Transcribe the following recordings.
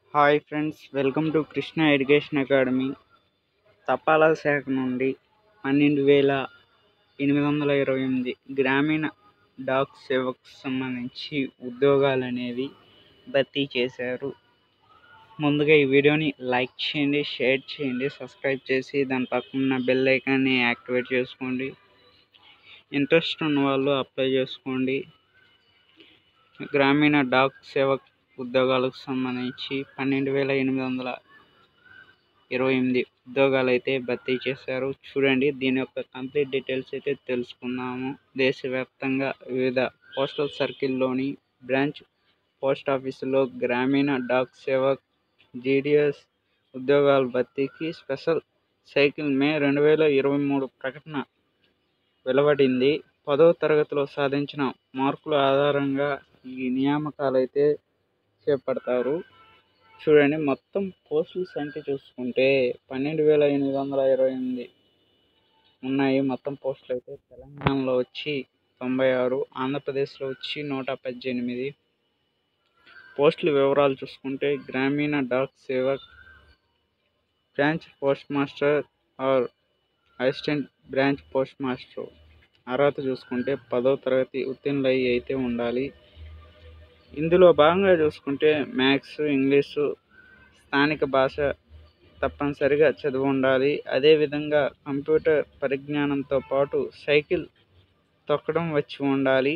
hi friends welcome to Krishna education academy తపాలా శాఖ నుండి పన్నెండు వేల ఎనిమిది వందల ఇరవై ఎనిమిది గ్రామీణ డాక్ సేవకు సంబంధించి ఉద్యోగాలు అనేవి భర్తీ చేశారు ముందుగా ఈ వీడియోని లైక్ చేయండి షేర్ చేయండి సబ్స్క్రైబ్ చేసి దాని పక్కన ఉన్న బెల్ ఐకాన్ని యాక్టివేట్ చేసుకోండి ఇంట్రెస్ట్ ఉన్న వాళ్ళు అప్లై చేసుకోండి గ్రామీణ డాక్ సేవక్ ఉద్యోగాలకు సంబంధించి పన్నెండు వేల ఎనిమిది వందల ఇరవై ఎనిమిది ఉద్యోగాలు అయితే భర్తీ చేశారు చూడండి దీని యొక్క కంప్లీట్ డీటెయిల్స్ అయితే తెలుసుకుందాము దేశవ్యాప్తంగా వివిధ పోస్టల్ సర్కిల్లోని బ్రాంచ్ పోస్ట్ ఆఫీసులో గ్రామీణ డాక్ సేవక్ జీడిఎస్ ఉద్యోగాల భర్తీకి స్పెషల్ సైకిల్ మే రెండు వేల ఇరవై మూడు ప్రకటన వెలువడింది పదవ తరగతిలో సాధించిన మార్కుల ఆధారంగా ఈ నియామకాలు అయితే చేపడతారు చూడండి మొత్తం పోస్టుల సంఖ్య చూసుకుంటే పన్నెండు వేల ఎనిమిది వందల ఇరవై ఎనిమిది ఉన్నాయి మొత్తం పోస్టులు అయితే తెలంగాణలో వచ్చి తొంభై ఆరు ఆంధ్రప్రదేశ్లో వచ్చి నూట పద్దెనిమిది పోస్టుల వివరాలు చూసుకుంటే Gramin Dak Sevak branch postmaster or assistant branch postmaster అర్హత చూసుకుంటే పదో తరగతి ఉత్తీర్ణులై అయితే ఉండాలి ఇందులో భాగంగా చూసుకుంటే మ్యాథ్స్ ఇంగ్లీషు స్థానిక భాష తప్పనిసరిగా చదివి ఉండాలి అదేవిధంగా కంప్యూటర్ పరిజ్ఞానంతో పాటు సైకిల్ తొక్కడం వచ్చి ఉండాలి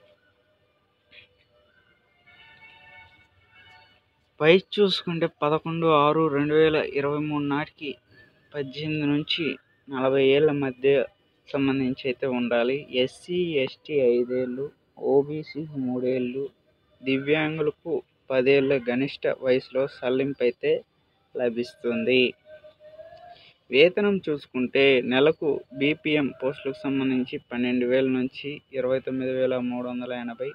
వయసు చూసుకుంటే పదకొండు ఆరు రెండు వేల ఇరవై మూడు నాటికి పద్దెనిమిది నుంచి నలభై ఏళ్ళ మధ్య సంబంధించి అయితే ఉండాలి ఎస్సీ ఎస్టీ ఐదేళ్ళు ఓబీసీ మూడేళ్ళు దివ్యాంగులకు పదేళ్ళ గరిష్ట వయసులో సల్లింపు అయితే లభిస్తుంది వేతనం చూసుకుంటే నెలకు బీపీఎం పోస్టులకు సంబంధించి పన్నెండు వేల నుంచి ఇరవై తొమ్మిది వేల మూడు వందల ఎనభై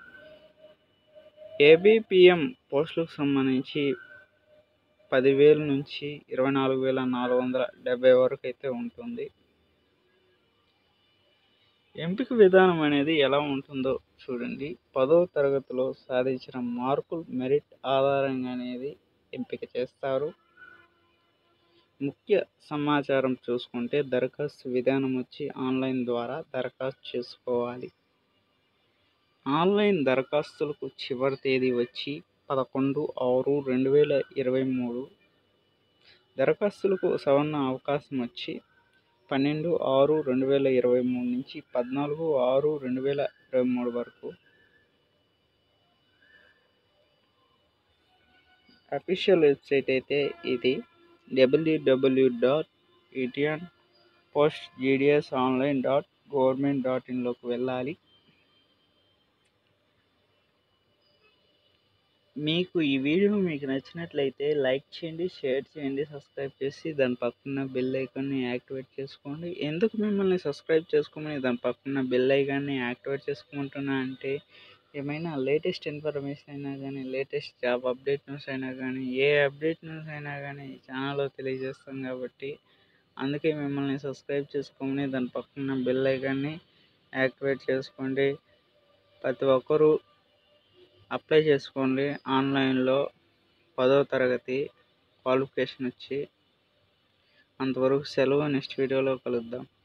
ఏబిపిఎం పోస్టులకు సంబంధించి పదివేల నుంచి ఇరవై నాలుగు వేల నాలుగు వందల డెబ్బై వరకు అయితే ఉంటుంది ఎంపిక విధానం అనేది ఎలా ఉంటుందో చూడండి పదవ తరగతిలో సాధించిన మార్కులు మెరిట్ ఆధారంగా అనేది ఎంపిక చేస్తారు ముఖ్య సమాచారం చూసుకుంటే దరఖాస్తు విధానం వచ్చి ఆన్లైన్ ద్వారా దరఖాస్తు చేసుకోవాలి ఆన్లైన్ దరఖాస్తులకు చివరి తేదీ వచ్చి పదకొండు ఆరు రెండు వేల ఇరవై మూడు దరఖాస్తులకు సవరణ అవకాశం వచ్చి పన్నెండు ఆరు రెండు వేల ఇరవై మూడు నుంచి పద్నాలుగు ఆరు రెండు వేల ఇరవై మూడు వరకు అఫీషియల్ వెబ్సైట్ అయితే ఇది డబ్ల్యూడబ్ల్యూ డాట్ ఈటీఎన్ post GDS online dot government dot ఇన్లోకి వెళ్ళాలి మీకు ఈ వీడియో మీకు నచ్చినట్లయితే లైక్ చేయండి షేర్ చేయండి సబ్స్క్రైబ్ చేసి దాని పక్కన బెల్ ఐకాన్ని యాక్టివేట్ చేసుకోండి ఎందుకు మిమ్మల్ని సబ్స్క్రైబ్ చేసుకోమని దాని పక్కన బెల్ ఐకాన్ని యాక్టివేట్ చేసుకోమంటున్నా అంటే ఏమైనా లేటెస్ట్ ఇన్ఫర్మేషన్ అయినా కానీ లేటెస్ట్ జాబ్ అప్డేట్ న్యూస్ అయినా కానీ ఏ అప్డేట్ న్యూస్ అయినా కానీ ఛానల్లో తెలియజేస్తాం కాబట్టి అందుకే మిమ్మల్ని సబ్స్క్రైబ్ చేసుకోమని దాని పక్కన బెల్ ఐకాన్ని యాక్టివేట్ చేసుకోండి ప్రతి ఒక్కరూ అప్లై చేసుకోండి ఆన్లైన్లో పదో తరగతి క్వాలిఫికేషన్ వచ్చి అంతవరకు సెలవు నెక్స్ట్ వీడియోలో కలుద్దాం